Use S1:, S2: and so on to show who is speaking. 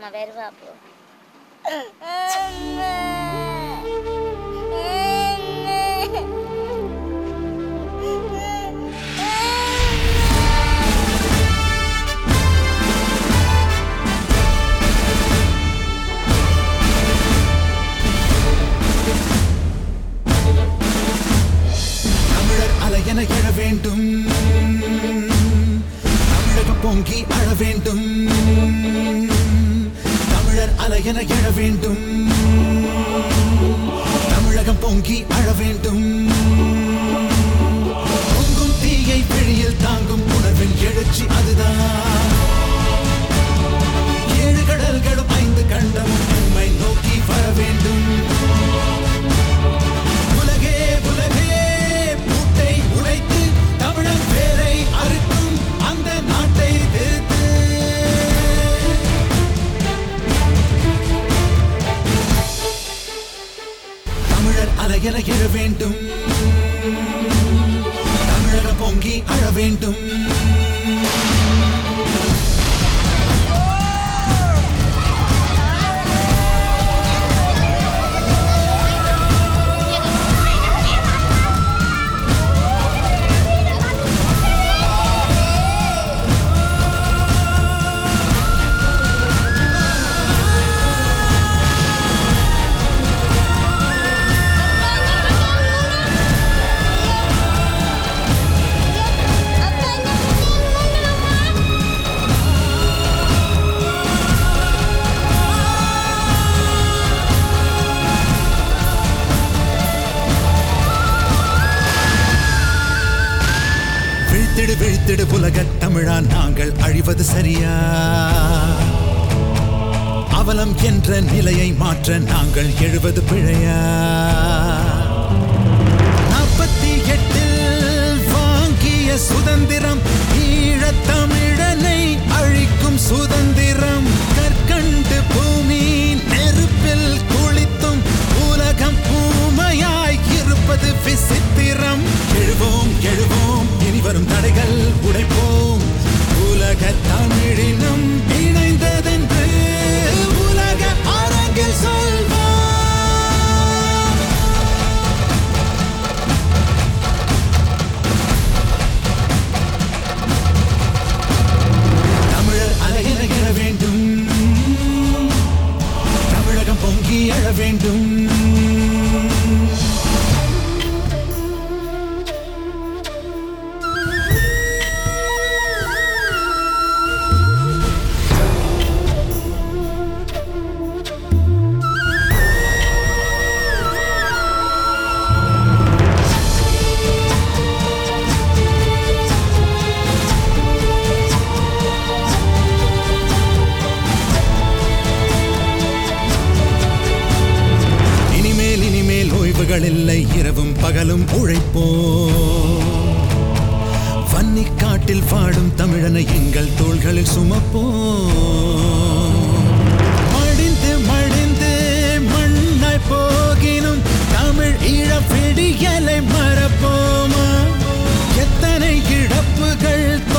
S1: அம்மா வருவா அப்போ
S2: தமிழர் அலையென எழ வேண்டும் தமிழகம் பொங்கி அழ வேண்டும் தமிழர் அலையென எழ வேண்டும் தமிழகம் பொங்கி அழ வேண்டும் பொங்கும் தீயை வெளியில் தாங்கும் உணர்வின் எழுச்சி அதுதான் ஏழு கடல்களும் ஐந்து கண்டமும் உண்மை நோக்கி வர வேண்டும் உலகே உலகே பூட்டை உடைத்து தமிழன் பேரை அறுக்கும் அந்த நாட்டை திருத்து தமிழர் அலையென எழ வேண்டும் தமிழகம் பொங்கி அழ வேண்டும் விழித்திடு விழித்திடு உலகத் தமிழா நாங்கள் அழிவது சரியா அவலம் என்ற நிலையை மாற்ற நாங்கள் எழுவது பிழையா நாற்பத்தி எட்டில் வாங்கிய சுதந்திரம் ஈழத் தமிழனை அழிக்கும் சுதந்திரம் கற்கண்டு பூமி நெருப்பில் குளித்தும் உலகம் பூமையாய் இருப்பது விசித்திரம் எழுவோம் எழுவோம் இனி வரும் தடைகள் உடைப்போம் உலக தமிழினம் இணைந்ததென்று உலக அரங்கில் சொல்வோம் தமிழர் அலையில எழ வேண்டும் தமிழகம் பொங்கி எழ வேண்டும் இனிமேல் இனிமேல் ஓய்வுகள் இல்லை இரவும் பகலும் உழைப்போம் வன்னி காட்டில் வாடும் தமிழனை எங்கள் தோள்களில் சுமப்போம் மடிந்து மடிந்து மண்ணாய் போகினும் தமிழ் இழப்பிடியலை மறப்போமா எத்தனை இழப்புகள்